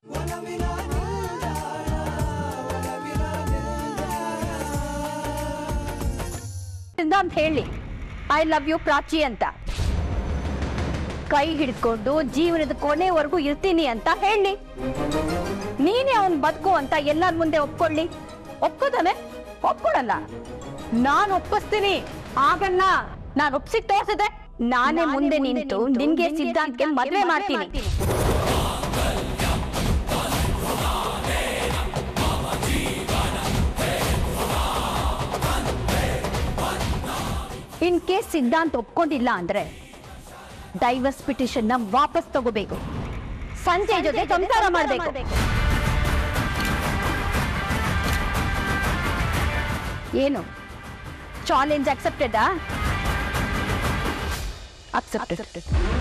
ಇಂದ ಅಂತ ಹೇಳಿ ಐ ಲವ್ ಯು ಪ್ರಾಚಿ ಅಂತ ಕೈ ಹಿಡ್ಕೊಂಡು ಜೀವನದ ಕೊನೆವರೆಗೂ ಇರ್ತೀನಿ ಅಂತ ಹೇಳಿ ನೀನೇ ಅವನ್ ಬದುಕು ಅಂತ ಎಲ್ಲರ ಮುಂದೆ ಒಪ್ಕೊಳ್ಳಿ ಒಪ್ಕೋತಾನೆ ಒಪ್ಕೊಳಲ್ಲ ನಾನ್ ಒಪ್ಪಿಸ್ತೀನಿ ಆಗಲ್ಲ ನಾನ್ ಒಪ್ಸಿದ್ ತೋರ್ಸಿದೆ ನಾನೇ ಮುಂದೆ ನಿಂತು ನಿನ್ಗೆ ಸಿದ್ಧಾಂತಕ್ಕೆ ಮದ್ವೆ ಮಾಡ್ತೀನಿ ಇನ್ ಕೇಸ್ ಸಿದ್ಧಾಂತ ಒಪ್ಕೊಂಡಿಲ್ಲ ಅಂದ್ರೆ ಡೈವರ್ಸ್ ಪಿಟಿಷನ್ ನ ವಾಪಸ್ ತಗೋಬೇಕು ಸಂಜಯ್ ಜೊತೆ ಸಂಸಾರ ಮಾಡ್ಬೇಕು ಏನು ಚಾಲೆಂಜ್ ಅಕ್ಸೆಪ್ಟೆಡ್ ಅಕ್ಸೆಪ್ಟೆಡ್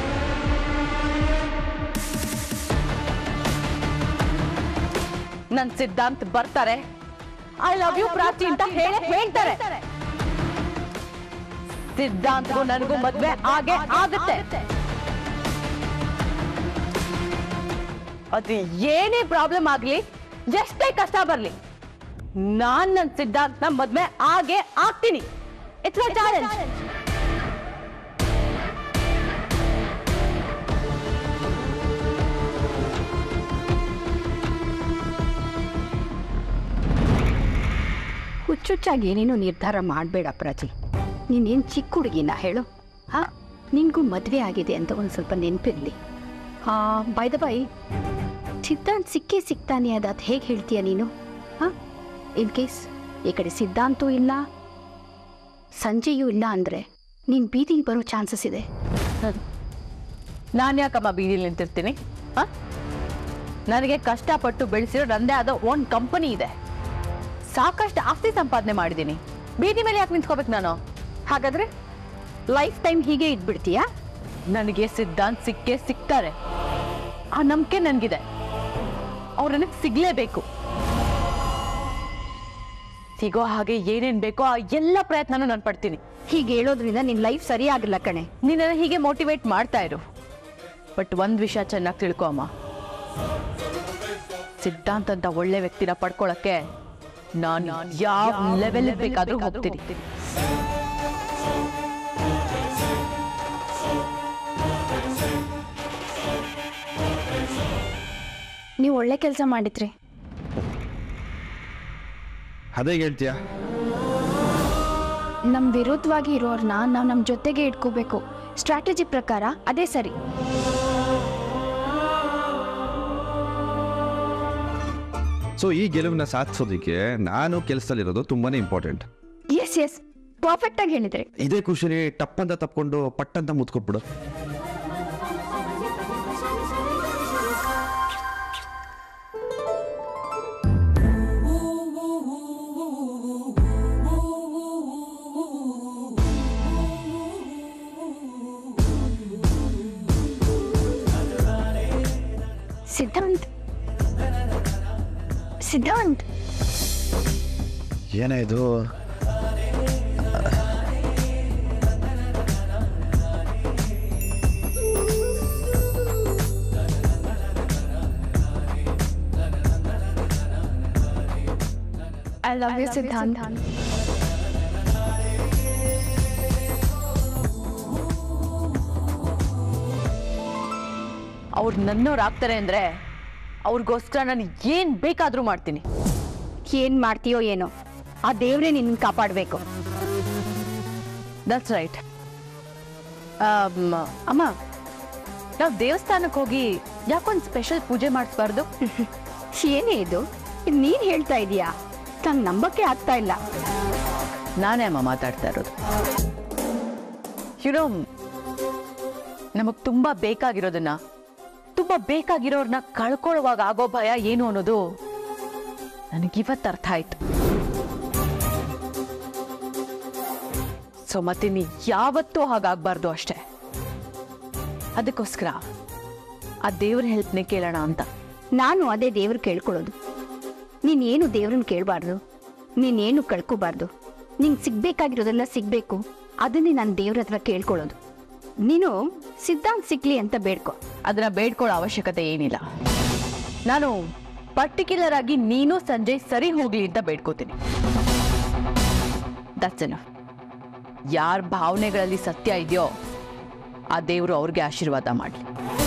ನನ್ ಸಿದ್ಧಾಂತ್ ಬರ್ತಾರೆ ಐ ಲವ್ ಯು ಪ್ರಾಚಿ ಅಂತ ಹೇಳಿ ಹೇಳ್ತಾರೆ ಸಿದ್ಧಾಂತಗೂ ನನಗೂ ಮದ್ವೆ ಹಾಗೆ ಆಗುತ್ತೆ ಅದು ಏನೇ ಪ್ರಾಬ್ಲಮ್ ಆಗ್ಲಿ ಎಷ್ಟೇ ಕಷ್ಟ ಬರ್ಲಿ ನಾನ್ ನನ್ ಸಿದ್ಧಾಂತನ ಮದ್ವೆ ಹಾಗೆ ಆಗ್ತೀನಿ ಇಟ್ಸ್ ಚಾಲೆಂಜ್ ಹುಚ್ಚುಚ್ಚಾಗಿ ಏನೇನು ನಿರ್ಧಾರ ಮಾಡಬೇಡ ಪ್ರಾಚಿ ನೀನೇನು ಚಿಕ್ಕ ಹುಡುಗಿನ ಹೇಳು ಹಾ ನಿನ್ಗೂ ಮದುವೆ ಆಗಿದೆ ಅಂತ ಒಂದು ಸ್ವಲ್ಪ ನೆನಪಿರ್ಲಿ ಹಾ ಬೈ ದ ಬೈ ಸಿದ್ಧಾಂತ್ ಸಿಕ್ಕೇ ಸಿಗ್ತಾನೆ ಅದಾತ್ ಹೇಗೆ ಹೇಳ್ತೀಯ ನೀನು ಹಾ ಇನ್ ಕೇಸ್ ಈ ಕಡೆ ಸಿದ್ಧಾಂತೂ ಇಲ್ಲ ಸಂಜೆಯೂ ಇಲ್ಲ ಅಂದರೆ ನೀನು ಬೀದಿಗೆ ಬರೋ ಚಾನ್ಸಸ್ ಇದೆ ನಾನು ಯಾಕಮ್ಮ ಬೀದಿಲಿ ನಿಂತಿರ್ತೀನಿ ಆ? ನನಗೆ ಕಷ್ಟಪಟ್ಟು ಬೆಳೆಸಿರೋ ನಂದೇ ಆದ ಓನ್ ಕಂಪನಿ ಇದೆ ಸಾಕಷ್ಟು ಆಸ್ತಿ ಸಂಪಾದನೆ ಮಾಡಿದ್ದೀನಿ ಬೀದಿ ಮೇಲೆ ಯಾಕೆ ನಿಂತ್ಕೋಬೇಕು ನಾನು ಹಾಗಾದ್ರೆ ಲೈಫ್ ಟೈಮ್ ಹೀಗೆ ಇದ್ಬಿಡ್ತೀಯಾ ನನಗೆ ಸಿದ್ಧಾಂತ್ ಸಿಕ್ಕೇ ಸಿಗ್ತಾರೆ ಆ ನಂಬಿಕೆ ನನಗಿದೆ ಅವ್ರು ನನಗೆ ಸಿಗ್ಲೇಬೇಕು ಸಿಗೋ ಹಾಗೆ ಏನೇನ್ ಬೇಕೋ ಆ ಎಲ್ಲ ಪ್ರಯತ್ನನೂ ನಾನು ಪಡ್ತೀನಿ ಹೀಗೆ ಹೇಳೋದ್ರಿಂದ ನಿನ್ನ ಲೈಫ್ ಸರಿಯಾಗಿಲ್ಲ ಕಣೆ ನೀನ ಹೀಗೆ ಮೋಟಿವೇಟ್ ಮಾಡ್ತಾ ಇರು ಬಟ್ ಒಂದ್ ವಿಷಯ ಚೆನ್ನಾಗಿ ತಿಳ್ಕೊ ಅಮ್ಮ ಸಿದ್ಧಾಂತ್ ಅಂತ ಒಳ್ಳೆ ವ್ಯಕ್ತಿನ ಪಡ್ಕೊಳಕ್ಕೆ ನಾನು ಯಾವ ಲೆವೆಲ್ ಬೇಕಾದ್ರೂ ಹೋಗ್ತೀನಿ ನೀವು ಒಳ್ಳೆ ಕೆಲಸ ಮಾಡಿದ್ರಿ ಅದೇ ಹೇಳ್ತೀಯಾ ನಮ್ಮ ವಿರುದ್ಧವಾಗಿ ಇರೋರ್ನ ನಾವು ನಮ್ಮ ಜೊತೆಗೆ ಇಟ್ಕೋಬೇಕು ಸ್ಟ್ರಾಟಜಿ ಪ್ರಕಾರ ಅದೇ ಸರಿ ಸೊ ಈ ಗೆಲುವನ್ನ ಸಾಧಿಸೋದಕ್ಕೆ ನಾನು ಕೆಲಸದಲ್ಲಿರೋದು ತುಂಬಾನೇ ಇಂಪಾರ್ಟೆಂಟ್ ಎಸ್ ಎಸ್ ಪರ್ಫೆಕ್ಟ್ ಆಗಿ ಹೇಳಿದ್ರಿ ಇದೇ ಖುಷಿಲಿ ಟಪ್ ಅಂತ ತಪ್ಕೊಂಡು ಪಟ್ಟಂತ ಮುತ್ಕೊಟ್ಬಿಡು ಸಿದ್ಧಾಂತ್ ಸಿದ್ಧಾಂತ್ ಏನೇ ಇದು ಐ ಲವ್ ಯು ಸಿದ್ಧಾಂತ್ ಅವ್ರು ನನ್ನವ್ರು ಆಗ್ತಾರೆ ಅಂದ್ರೆ ಅವ್ರಿಗೋಸ್ಕರ ನಾನು ಏನ್ ಬೇಕಾದ್ರೂ ಮಾಡ್ತೀನಿ ಏನ್ ಮಾಡ್ತೀಯೋ ಏನೋ ಆ ದೇವ್ರೇ ನಿನ್ನ ಕಾಪಾಡಬೇಕು ದಟ್ಸ್ ರೈಟ್ ಅಮ್ಮ ನಾವು ದೇವಸ್ಥಾನಕ್ಕೆ ಹೋಗಿ ಯಾಕೊಂದು ಸ್ಪೆಷಲ್ ಪೂಜೆ ಮಾಡಿಸ್ಬಾರ್ದು ಏನೇ ಇದು ಇದ್ ನೀನ್ ಹೇಳ್ತಾ ಇದೀಯಾ ನಂಗೆ ನಂಬಕ್ಕೆ ಆಗ್ತಾ ಇಲ್ಲ ನಾನೇ ಅಮ್ಮ ಮಾತಾಡ್ತಾ ಇರೋದು ಯುನೋ ನಮಗ್ ತುಂಬಾ ಬೇಕಾಗಿರೋದನ್ನ ತುಂಬಾ ಬೇಕಾಗಿರೋರ್ನ ಕಳ್ಕೊಳ್ಳುವಾಗ ಆಗೋ ಭಯ ಏನು ಅನ್ನೋದು ನನಗಿವತ್ತು ಅರ್ಥ ಆಯ್ತು ಸೊ ಮತ್ತೆ ನೀ ಯಾವತ್ತೂ ಹಾಗಾಗ್ಬಾರ್ದು ಅಷ್ಟೇ ಅದಕ್ಕೋಸ್ಕರ ಆ ದೇವ್ರ ಹೆಲ್ಪ್ನೇ ಕೇಳೋಣ ಅಂತ ನಾನು ಅದೇ ದೇವ್ರು ಕೇಳ್ಕೊಳ್ಳೋದು ನೀನೇನು ದೇವ್ರನ್ನ ಕೇಳಬಾರ್ದು ನೀನೇನು ಕಳ್ಕೋಬಾರ್ದು ನಿಂಗೆ ಸಿಗ್ಬೇಕಾಗಿರೋದೆಲ್ಲ ಸಿಗ್ಬೇಕು ಅದನ್ನೇ ನಾನು ದೇವ್ರ ಹತ್ರ ಕೇಳ್ಕೊಳ್ಳೋದು ನೀನು ಸಿದ್ಧಾಂತ್ ಸಿಕ್ಲಿ ಅಂತ ಬೇಡ್ಕೊ ಅದನ್ನ ಬೇಡ್ಕೊಳ್ಳೋ ಅವಶ್ಯಕತೆ ಏನಿಲ್ಲ ನಾನು ಪರ್ಟಿಕ್ಯುಲರ್ ಆಗಿ ನೀನು ಸಂಜಯ್ ಸರಿ ಹೋಗ್ಲಿ ಅಂತ ಬೇಡ್ಕೋತೀನಿ ದಟ್ಸ್ ಎನಫ್ ಯಾರ ಭಾವನೆಗಳಲ್ಲಿ ಸತ್ಯ ಇದೆಯೋ ಆ ದೇವರು ಅವ್ರಿಗೆ ಆಶೀರ್ವಾದ ಮಾಡಲಿ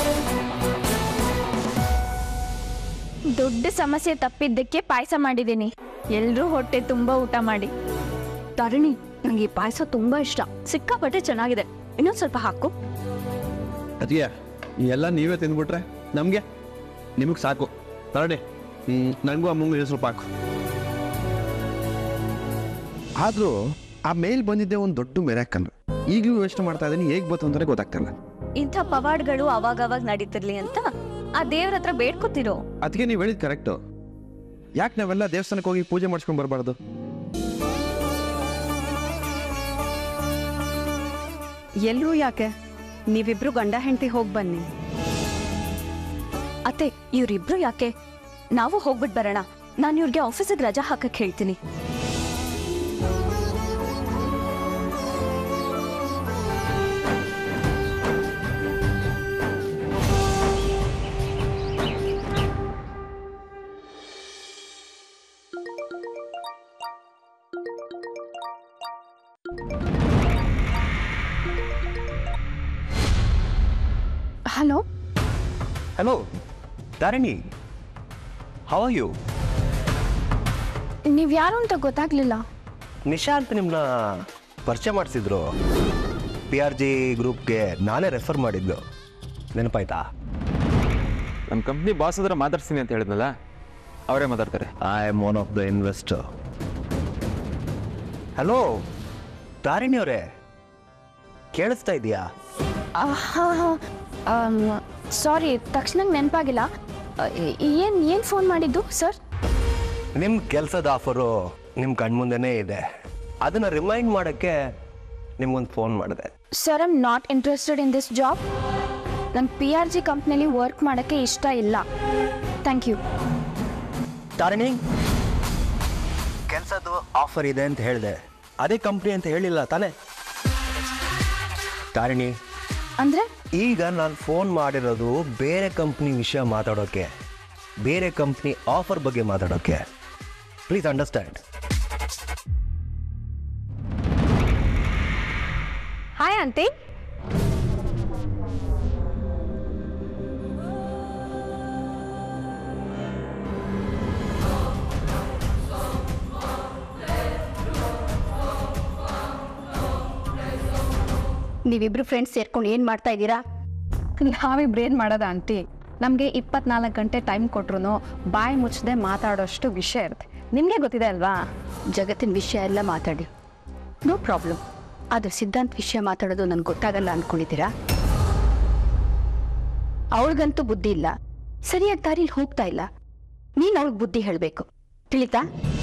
ದೊಡ್ಡ ಸಮಸ್ಯೆ ತಪ್ಪಿದ್ದಕ್ಕೆ ಪಾಯಸ ಮಾಡಿದ್ದೀನಿ ಎಲ್ಲರೂ ಹೊಟ್ಟೆ ತುಂಬ ಊಟ ಮಾಡಿ ತರಣಿ ನಂಗೆ ಈ ಪಾಯಸ ತುಂಬಾ ಇಷ್ಟ ಸಿಕ್ಕಾಪಟ್ಟೆ ಚೆನ್ನಾಗಿದೆ ಇನ್ನೊಂದ್ ಸ್ವಲ್ಪ ಹಾಕು ಅದಕ್ಕೆ ಎಲ್ಲ ನೀವೇ ತಿಂದ್ಬಿಟ್ರೆ ನಮಗೆ ನಿಮಗೆ ಸಾಕು ತರಡೆ ನನಗೂ ಅಮ್ಮಂಗೂ ಇದು ಸ್ವಲ್ಪ ಹಾಕು ಆದರೂ ಆ ಮೇಲ್ ಬಂದಿದ್ದೆ ಒಂದು ದೊಡ್ಡ ಮೆರಾಕಲ್ ಈಗಲೂ ಯೋಚನೆ ಮಾಡ್ತಾ ಇದ್ದೀನಿ ಹೇಗೆ ಬಂತು ಅಂತಾನೆ ಗೊತ್ತಾಗ್ತಿಲ್ಲ ಇಂಥ ಪವಾಡ್ಗಳು ಅವಾಗವಾಗ ನಡೀತಿರ್ಲಿ ಅಂತ ಆ ದೇವ್ರ ಹತ್ರ ಬೇಡ್ಕೊತಿರೋ ಅದಕ್ಕೆ ನೀವು ಹೇಳಿದ್ ಕರೆಕ್ಟು ಯಾಕೆ ನಾವೆಲ್ಲ ದೇವಸ್ಥಾನಕ್ಕೆ ಹೋಗಿ ಪೂಜೆ ಮಾಡಿಸ್ಕೊಂಡು ಬರಬಾರ್ದು ಎಲ್ರೂ ಯಾಕೆ ನೀವಿಬ್ರು ಗಂಡ ಹೆಂಡತಿ ಹೋಗ್ ಬನ್ನಿ ಅತ್ತೆ ಇವ್ರಿಬ್ರು ಯಾಕೆ ನಾವು ಹೋಗ್ಬಿಟ್ ಬರೋಣ ನಾನು ಇವ್ರಿಗೆ ಆಫೀಸಿಗೆ ರಜಾ ಹಾಕಕ್ ಹೇಳ್ತೀನಿ hello hello Tarini how are you ನೀವು ಯಾರು ಅಂತ ಗೊತ್ತಾಗ್ಲಿಲ್ಲ ನಿಶಾಂತ್ ನಿಮ್ಮನ್ನ ಪರಿಚಯ ಮಾಡಿಸಿದ್ರು ಪಿ ಆರ್ ಜಿ ಗ್ರೂಪ್ಗೆ ನಾನೇ ರೆಫರ್ ಮಾಡಿದ್ದು ನೆನಪಾಯ್ತಾ ನಮ್ಮ ಕಂಪ್ನಿ ಬಾಸ್ ಹತ್ರ ಮಾತಾಡ್ತೀನಿ ಅಂತ ಹೇಳಿದ್ನಲ್ಲ ಅವರೇ ಮಾತಾಡ್ತಾರೆ I am one of the investor hello Tarini ಅವರೇ ಕೇಳಿಸ್ತಾ ಇದೆಯಾ ಹಾಂ ಸಾರಿ ತಕ್ಷಣ ನೆನಪಾಗಿಲ್ಲ ಏನು ಏನು ಫೋನ್ ಮಾಡಿದ್ದು ಸರ್ ನಿಮ್ಮ ಕೆಲಸದ ಆಫರು ನಿಮ್ಮ ಕಣ್ಮುಂದೆನೇ ಇದೆ ಅದನ್ನು ರಿಮೈಂಡ್ ಮಾಡೋಕ್ಕೆ ನಿಮ್ಗೊಂದು ಫೋನ್ ಮಾಡಿದೆ sir I'm not interested in this job ನಂಗೆ ಪಿ ಆರ್ ಜಿ ಕಂಪ್ನಿಲಿ ವರ್ಕ್ ಮಾಡೋಕ್ಕೆ ಇಷ್ಟ ಇಲ್ಲ ಥ್ಯಾಂಕ್ ಯು ತಾರಿಣಿ ಕೆಲಸದ್ದು ಆಫರ್ ಇದೆ ಅಂತ ಹೇಳಿದೆ ಅದೇ ಕಂಪ್ನಿ ಅಂತ ಹೇಳಿಲ್ಲ ತಾನೇ ತಾರಿಣಿ ಅಂದರೆ ಈಗ ನಾನು ಫೋನ್ ಮಾಡಿರೋದು ಬೇರೆ ಕಂಪ್ನಿ ವಿಷಯ ಮಾತಾಡೋಕ್ಕೆ ಬೇರೆ ಕಂಪ್ನಿ ಆಫರ್ ಬಗ್ಗೆ ಮಾತಾಡೋಕ್ಕೆ ಪ್ಲೀಸ್ ಅಂಡರ್ಸ್ಟ್ಯಾಂಡ್ ಹಾಯ್ ಆಂಟಿ ನೀವಿಬ್ರು ಫ್ರೆಂಡ್ಸ್ ಸೇರ್ಕೊಂಡು ಏನ್ ಮಾಡ್ತಾ ಇದ್ದೀರಾ ನಾವಿಬ್ರು ಏನು ಮಾಡೋದ ಆಂಟಿ ನಮಗೆ ಇಪ್ಪತ್ನಾಲ್ಕು ಗಂಟೆ ಟೈಮ್ ಕೊಟ್ರು ಬಾಯಿ ಮುಚ್ಚದೆ ಮಾತಾಡೋಷ್ಟು ವಿಷಯ ಇರುತ್ತೆ ನಿಮಗೆ ಗೊತ್ತಿದೆ ಅಲ್ವಾ ಜಗತ್ತಿನ ವಿಷಯ ಎಲ್ಲ ಮಾತಾಡಿ ನೋ ಪ್ರಾಬ್ಲಮ್ ಆದ್ರೆ ಸಿದ್ಧಾಂತ್ ವಿಷಯ ಮಾತಾಡೋದು ನನ್ಗೆ ಗೊತ್ತಾಗಲ್ಲ ಅನ್ಕೊಂಡಿದ್ದೀರಾ ಅವಳಿಗಂತೂ ಬುದ್ಧಿ ಇಲ್ಲ ಸರಿಯಾಗಿ ದಾರಿಲಿ ಹೋಗ್ತಾ ಇಲ್ಲ ನೀನು ಅವಳಿಗೆ ಬುದ್ಧಿ ಹೇಳಬೇಕು ತಿಳಿತಾ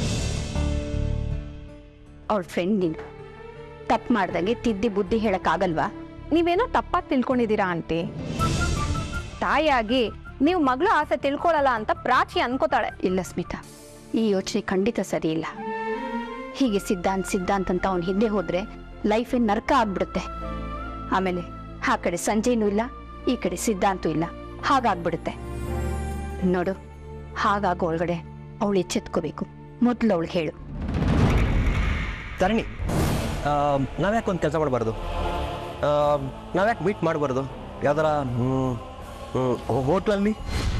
ಅವಳ ಫ್ರೆಂಡ್ ನೀನು ತಪ್ಪು ಮಾಡ್ದಂಗೆ ತಿದ್ದಿ ಬುದ್ಧಿ ಹೇಳಕ್ಕಾಗಲ್ವಾ ನೀವೇನೋ ತಪ್ಪಾಗಿ ತಿಳ್ಕೊಂಡಿದ್ದೀರಾ ಆಂಟಿ ತಾಯಿಯಾಗಿ ನೀವು ಮಗಳು ಆಸೆ ತಿಳ್ಕೊಳಲ್ಲ ಅಂತ ಪ್ರಾಚಿ ಅನ್ಕೋತಾಳೆ ಇಲ್ಲ ಸ್ಮಿತಾ ಈ ಯೋಚನೆ ಖಂಡಿತ ಸರಿ ಇಲ್ಲ ಹೀಗೆ ಸಿದ್ಧಾಂತ್ ಸಿದ್ಧಾಂತ್ ಅಂತ ಅವ್ನು ಹಿಂದೆ ಹೋದ್ರೆ ಲೈಫೇ ನರಕ ಆಗ್ಬಿಡುತ್ತೆ ಆಮೇಲೆ ಆ ಕಡೆ ಸಂಜೆನೂ ಇಲ್ಲ ಈ ಕಡೆ ಸಿದ್ಧಾಂತೂ ಇಲ್ಲ ಹಾಗಾಗ್ಬಿಡುತ್ತೆ ನೋಡು ಹಾಗಾಗೋ ಒಳಗಡೆ ಅವಳು ಎಚ್ಚೆತ್ಕೋಬೇಕು ಮೊದಲು ಅವಳು ಹೇಳು ತಾರಿಣಿ ನಾವ್ಯಾಕೆ ಒಂದು ಕೆಲಸ ಮಾಡಬಾರ್ದು ನಾವ್ಯಾಕೆ ಮೀಟ್ ಮಾಡಬಾರ್ದು ಯಾವ್ದಾರ ಹೋಟ್ಲಲ್ಲಿ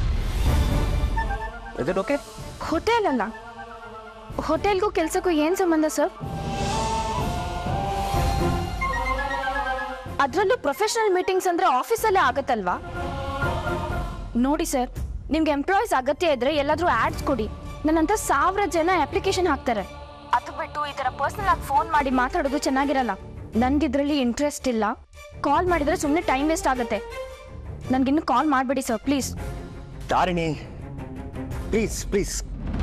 ಇಸ್ ಇಟ್ ಓಕೆ ಹೋಟೆಲ್ ಅಲ್ಲ ಹೋಟೆಲ್ಗೂ ಕೆಲಸಕ್ಕೂ ಏನು ಸಂಬಂಧ ಸರ್ ಅದರಲ್ಲೂ ಪ್ರೊಫೆಷನಲ್ ಮೀಟಿಂಗ್ಸ್ ಅಂದ್ರೆ ಆಫೀಸಲ್ಲೇ ಆಗತ್ತಲ್ವಾ ನೋಡಿ ಸರ್ ನಿಮ್ಗೆ ಎಂಪ್ಲಾಯೀಸ್ ಅಗತ್ಯ ಇದ್ರೆ ಎಲ್ಲಾದ್ರೂ ಆಡ್ಸ್ ಕೊಡಿ ನನ್ನಂತ ಸಾವಿರ ಜನ ಅಪ್ಲಿಕೇಶನ್ ಹಾಕ್ತಾರೆ ಅದು ಬಿಟ್ಟು ಈ ತರ ಪರ್ಸನಲ್ ಆಗಿ ಫೋನ್ ಮಾಡಿ ಮಾತಾಡೋದು ಚೆನ್ನಾಗಿರಲ್ಲ ನನ್ಗಿದ್ರಲ್ಲಿ ಇಂಟ್ರೆಸ್ಟ್ ಇಲ್ಲ ಕಾಲ್ ಮಾಡಿದ್ರೆ ಸುಮ್ಮನೆ ಟೈಮ್ ವೇಸ್ಟ್ ಆಗುತ್ತೆ ನನ್ಗಿನ್ನು ಕಾಲ್ ಮಾಡಬೇಡಿ sir please Tarini please please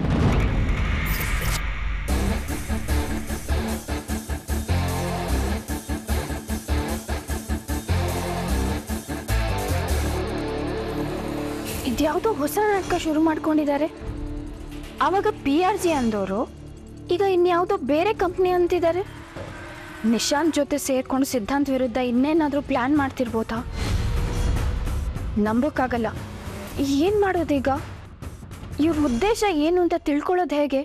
ಇದ್ಯಾವುದೋ ಹೊಸ ನಾಟಕ ಶುರು ಮಾಡ್ಕೊಂಡಿದ್ದಾರೆ ಆವಾಗ ಪಿ ಆರ್ ಜಿ ಅಂದವರು ಈಗ ಇನ್ಯಾವುದೋ ಬೇರೆ ಕಂಪ್ನಿ ಅಂತಿದ್ದಾರೆ ನಿಶಾಂತ್ ಜೊತೆ ಸೇರ್ಕೊಂಡು ಸಿದ್ಧಾಂತ್ ವಿರುದ್ಧ ಇನ್ನೇನಾದರೂ ಪ್ಲಾನ್ ಮಾಡ್ತಿರ್ಬೋದಾ ನಂಬೋಕ್ಕಾಗಲ್ಲ ಏನು ಮಾಡೋದೀಗ ಇವ್ರ ಉದ್ದೇಶ ಏನು ಅಂತ ತಿಳ್ಕೊಳ್ಳೋದು ಹೇಗೆ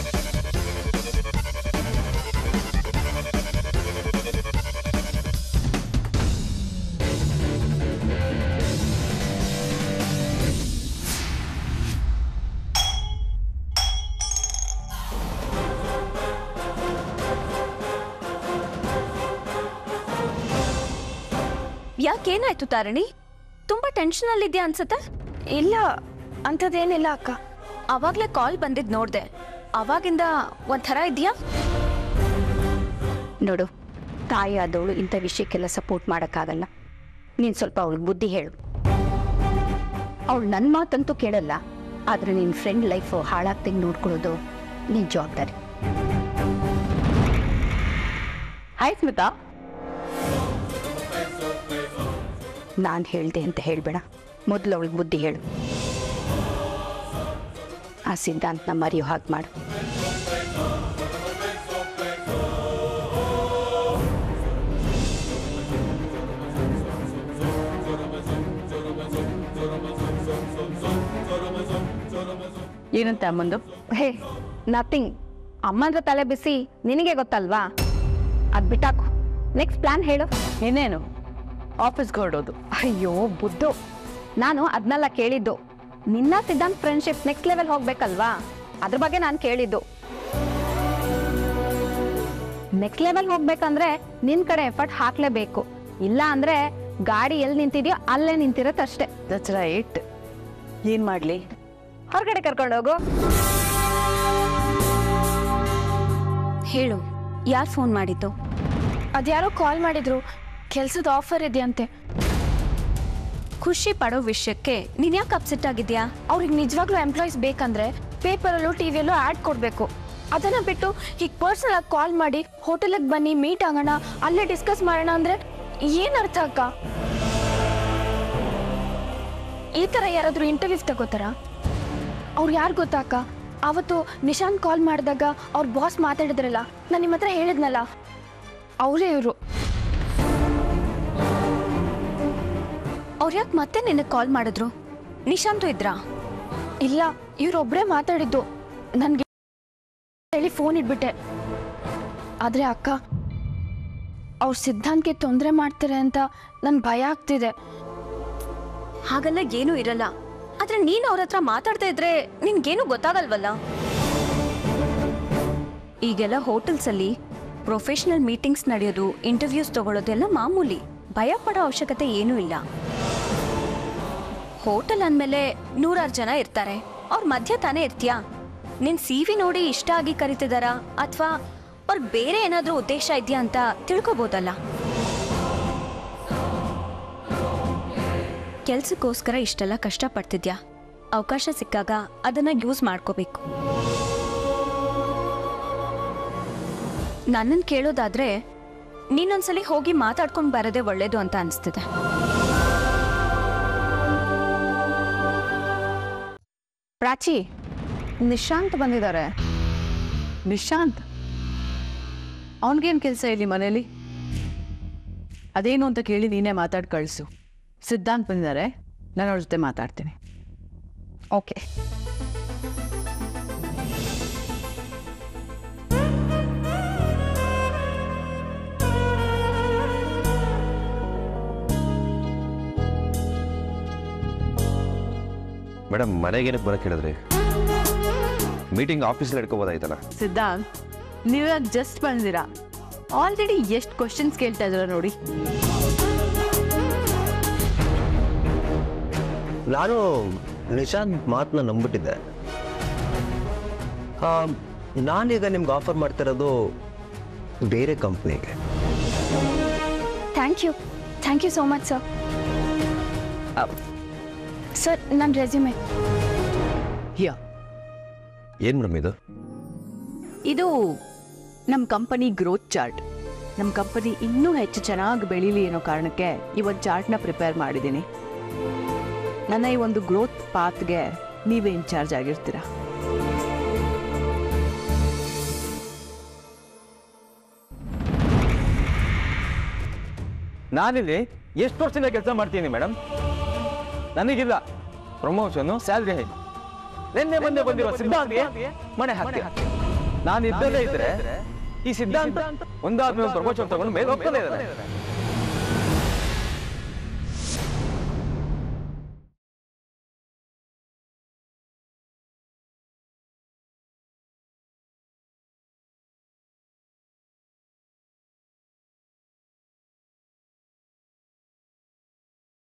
ಯಾಕೇನಾಯ್ತು ತಾರಣಿ ತುಂಬಾ ಟೆನ್ಷನ್ ಅಲ್ಲಿದ್ಯಾ ಅನ್ಸತ್ತೆ ಇಲ್ಲ ಅಂಥದ್ದೇನಿಲ್ಲ ಅಕ್ಕ ಅವಾಗ್ಲೇ ಕಾಲ್ ಬಂದಿದ್ ನೋಡ್ದೆ ಅವಾಗಿಂದ ಒಂಥರ ಇದೆಯಾ ನೋಡು ತಾಯಿ ಆದವಳು ಇಂಥ ವಿಷಯಕ್ಕೆಲ್ಲ ಸಪೋರ್ಟ್ ಮಾಡೋಕ್ಕಾಗಲ್ಲ ನೀನು ಸ್ವಲ್ಪ ಅವಳಿಗೆ ಬುದ್ಧಿ ಹೇಳು ಅವಳು ನನ್ನ ಮಾತಂತೂ ಕೇಳಲ್ಲ ಆದರೆ ನಿನ್ನ ಫ್ರೆಂಡ್ ಲೈಫ್ ಹಾಳಾಗ್ದಂಗೆ ನೋಡ್ಕೊಳ್ಳೋದು ನಿನ್ನ ಜವಾಬ್ದಾರಿ ಹಾಯ್ ಸ್ಮಿತಾ ನಾನು ಹೇಳ್ದೆ ಅಂತ ಹೇಳಬೇಡ ಮೊದಲು ಅವಳಿಗೆ ಬುದ್ಧಿ ಹೇಳು ಆ ಸಿದ್ಧಾಂತನ ಮರೆಯೋ ಹಾಗೆ ಮಾಡು ಏನಂತೆ ಅಮ್ಮಂದು ಹೇ ನಥಿಂಗ್ ಅಮ್ಮಂದ್ರ ತಲೆ ಬಿಸಿ ನಿನಗೆ ಗೊತ್ತಲ್ವಾ ಅದು ಬಿಟ್ಟಾಕು ನೆಕ್ಸ್ಟ್ ಪ್ಲಾನ್ ಹೇಳು ಇನ್ನೇನು ಆಫೀಸ್ಗೆ ಹೊರಡೋದು ಅಯ್ಯೋ ಬುದ್ಧು ನಾನು ಅದನ್ನೆಲ್ಲ ಕೇಳಿದ್ದು ನಿನ್ನ ಸಿದ್ಧಾಂತ್ ಫ್ರೆಂಡ್ಶಿಪ್ ನೆಕ್ಸ್ಟ್ ಲೆವೆಲ್ ಹೋಗ್ಬೇಕಲ್ವಾ ಅದ್ರ ಬಗ್ಗೆ ನಾನು ಕೇಳಿದ್ದು ನೆಕ್ಸ್ಟ್ ಲೆವೆಲ್ ಹೋಗ್ಬೇಕಂದ್ರೆ ನಿನ್ ಕಡೆ ಎಫರ್ಟ್ ಹಾಕ್ಲೇಬೇಕು ಇಲ್ಲ ಅಂದ್ರೆ ಗಾಡಿ ಎಲ್ಲಿ ನಿಂತಿದ್ಯೋ ಅಲ್ಲೇ ನಿಂತಿರತ್ತಷ್ಟೇ ದಟ್ಸ್ ರೈಟ್ ಏನು ಮಾಡಲಿ ಹೊರಗಡೆ ಕರ್ಕೊಂಡು ಹೋಗು ಹೇಳು ಯಾರು ಫೋನ್ ಮಾಡಿದ್ದು ಅದ್ಯಾರೋ ಕಾಲ್ ಮಾಡಿದ್ರು ಕೆಲ್ಸದ ಆಫರ್ ಇದೆಯಂತೆ ಖುಷಿ ಪಡೋ ವಿಷಯಕ್ಕೆ ನೀನ್ ಯಾಕೆ ಅಪ್ಸೆಟ್ ಆಗಿದ್ಯಾ ಅವ್ರಿಗೆ ನಿಜವಾಗ್ಲೂ ಎಂಪ್ಲಾಯೀಸ್ ಬೇಕಂದ್ರೆ ಪೇಪರಲ್ಲೂ ಟಿವಿಯಲ್ಲೂ ಆ್ಯಡ್ ಕೊಡಬೇಕು ಅದನ್ನ ಬಿಟ್ಟು ಈಗ ಪರ್ಸನಲ್ ಆಗಿ ಕಾಲ್ ಮಾಡಿ ಹೋಟೆಲಿಗೆ ಬನ್ನಿ ಮೀಟ್ ಆಗೋಣ ಅಲ್ಲೇ ಡಿಸ್ಕಸ್ ಮಾಡೋಣ ಅಂದ್ರೆ ಏನ್ ಅರ್ಥ ಅಕ್ಕ ಈ ಥರ ಯಾರಾದರೂ ಇಂಟರ್ವ್ಯೂಸ್ ತಗೋತಾರ ಅವ್ರು ಯಾರು ಗೊತ್ತಾ ಅಕ್ಕ ಅವತ್ತು ನಿಶಾಂತ್ ಕಾಲ್ ಮಾಡಿದಾಗ ಅವ್ರ ಬಾಸ್ ಮಾತಾಡಿದ್ರಲ್ಲ ನಾನು ನಿಮ್ಮ ಹತ್ರ ಹೇಳಿದ್ನಲ್ಲ ಅವರೇ ಇವರು ಅವ್ರು ಯಾಕೆ ಮತ್ತೆ ನಿನಗೆ ಕಾಲ್ ಮಾಡಿದ್ರು ನಿಶಾಂತು ಇದ್ರಾ ಇಲ್ಲ ಇವ್ರೊಬ್ರೇ ಮಾತಾಡಿದ್ದು ನನ್ಗೆ ಹೇಳಿ ಫೋನ್ ಇಟ್ಬಿಟ್ಟೆ ಆದ್ರೆ ಅಕ್ಕ ಅವ್ರ ಸಿದ್ಧಾಂತ್ಗೆ ತೊಂದರೆ ಮಾಡ್ತಾರೆ ಅಂತ ನನ್ ಭಯ ಆಗ್ತಿದೆ ಹಾಗೆಲ್ಲ ಏನೂ ಇರಲ್ಲ ಆದ್ರೆ ನೀನು ಅವ್ರ ಹತ್ರ ಮಾತಾಡ್ತಾ ಇದ್ರೆ ನಿನ್ಗೇನು ಗೊತ್ತಾಗಲ್ವಲ್ಲ ಈಗೆಲ್ಲ ಹೋಟೆಲ್ಸ್ ಅಲ್ಲಿ ಪ್ರೊಫೆಷನಲ್ ಮೀಟಿಂಗ್ಸ್ ನಡೆಯೋದು ಇಂಟರ್ವ್ಯೂಸ್ ತಗೊಳ್ಳೋದೆಲ್ಲ ಮಾಮೂಲಿ ಭಯ ಪಡೋ ಅವಶ್ಯಕತೆ ಏನೂ ಇಲ್ಲ ಹೋಟೆಲ್ ಅಂದಮೇಲೆ ನೂರಾರು ಜನ ಇರ್ತಾರೆ ಅವ್ರ ಮಧ್ಯ ತಾನೇ ಇರ್ತೀಯಾ ನಿನ್ ಸಿ ವಿ ನೋಡಿ ಇಷ್ಟ ಆಗಿ ಕರಿತಿದಾರಾ ಅಥವಾ ಅವ್ರಿಗೆ ಬೇರೆ ಏನಾದ್ರೂ ಉದ್ದೇಶ ಇದೆಯಾ ಅಂತ ತಿಳ್ಕೊಬೋದಲ್ಲ ಕೆಲ್ಸಕ್ಕೋಸ್ಕರ ಇಷ್ಟೆಲ್ಲ ಕಷ್ಟಪಡ್ತಿದ್ಯಾ ಅವಕಾಶ ಸಿಕ್ಕಾಗ ಅದನ್ನ ಯೂಸ್ ಮಾಡ್ಕೋಬೇಕು ನನ್ನನ್ನು ಕೇಳೋದಾದ್ರೆ ನೀನೊಂದ್ಸಲಿ ಹೋಗಿ ಮಾತಾಡ್ಕೊಂಡು ಬರೋದೇ ಒಳ್ಳೇದು ಅಂತ ಅನಿಸ್ತಿದೆ ಪ್ರಾಚಿ ನಿಶಾಂತ್ ಬಂದಿದ್ದಾರೆ ನಿಶಾಂತ್ ಅವನಿಗೇನು ಕೆಲಸ ಇಲ್ಲಿ ಮನೇಲಿ ಅದೇನು ಅಂತ ಕೇಳಿ ನೀನೇ ಮಾತಾಡಿ ಕಳಿಸು ಸಿದ್ಧಾಂತ್ ಬಂದಿದ್ದಾರೆ ನಾನು ಅವ್ರ ಜೊತೆ ಮಾತಾಡ್ತೀನಿ ಓಕೆ ಮೇಡಮ್ ಮನೆಗೆ ಏನಕ್ಕೆ ಬರೋಕ್ಕೆ ಹೇಳಿದ್ರಿ ಮೀಟಿಂಗ್ ಆಫೀಸಲ್ಲಿ ಇಟ್ಕೋಬೋದಾಯ್ತಲ್ಲ ಸಿದ್ಧಾಂತ್ ನೀವಾಗ ಜಸ್ಟ್ ಬಂದಿರಾ ಆಲ್ರೆಡಿ ಎಷ್ಟು ಕ್ವಶನ್ಸ್ ಕೇಳ್ತಾ ಇದ್ರ ನೋಡಿ ನಾನು ನಿಶಾಂತ್ ಮಾತನ್ನ ನಂಬಿಟ್ಟಿದ್ದೆ ಆ, ನಾನೀಗ ನಿಮ್ಗೆ ಆಫರ್ ಮಾಡ್ತಿರೋದು ಬೇರೆ ಕಂಪ್ನಿಗೆ thank you thank you so much sir sir ನನ್ನ ರೆಸ್ಯೂಮೆ ಹಿಯಾ ಏನು ಮೇಡಮ್ ಇದು ಇದು ನಮ್ಮ ಕಂಪನಿ ಗ್ರೋತ್ ಚಾರ್ಟ್ ನಮ್ಮ ಕಂಪನಿ ಇನ್ನೂ ಹೆಚ್ಚು ಚೆನ್ನಾಗಿ ಬೆಳೀಲಿ ಅನ್ನೋ ಕಾರಣಕ್ಕೆ ಈ ಒಂದು ಚಾರ್ಟ್ನ ಪ್ರಿಪೇರ್ ಮಾಡಿದ್ದೀನಿ ನನ್ನ ಈ ಒಂದು ಗ್ರೋತ್ ಪಾತ್ಗೆ ನೀವೇ ಇನ್ಚಾರ್ಜ್ ಆಗಿರ್ತೀರಾ ನಾನಿಲ್ಲಿ ಎಷ್ಟು ವರ್ಷದಿಂದ ಕೆಲಸ ಮಾಡ್ತೀನಿ ಮೇಡಮ್ ನನಗಿಲ್ಲ ಪ್ರಮೋಷನು ಸ್ಯಾಲ್ರಿ ನಿನ್ನೆ ಮೊನ್ನೆ ಬಂದಿರೋ ಸಿದ್ಧಾಂತ್ಗೆ ಮನೆ ಹಾಕಿ ನಾನು ಇದ್ದಲ್ಲೇ ಇದ್ರೆ ಈ ಸಿದ್ಧಾಂತ ಒಂದಾದ್ಮೇಲೆ ಪ್ರಮೋಷನ್ ತಗೊಂಡು ಮೇಲೆ ಹೋಗ್ತಾನೆ ಇದ್ದಾನೆ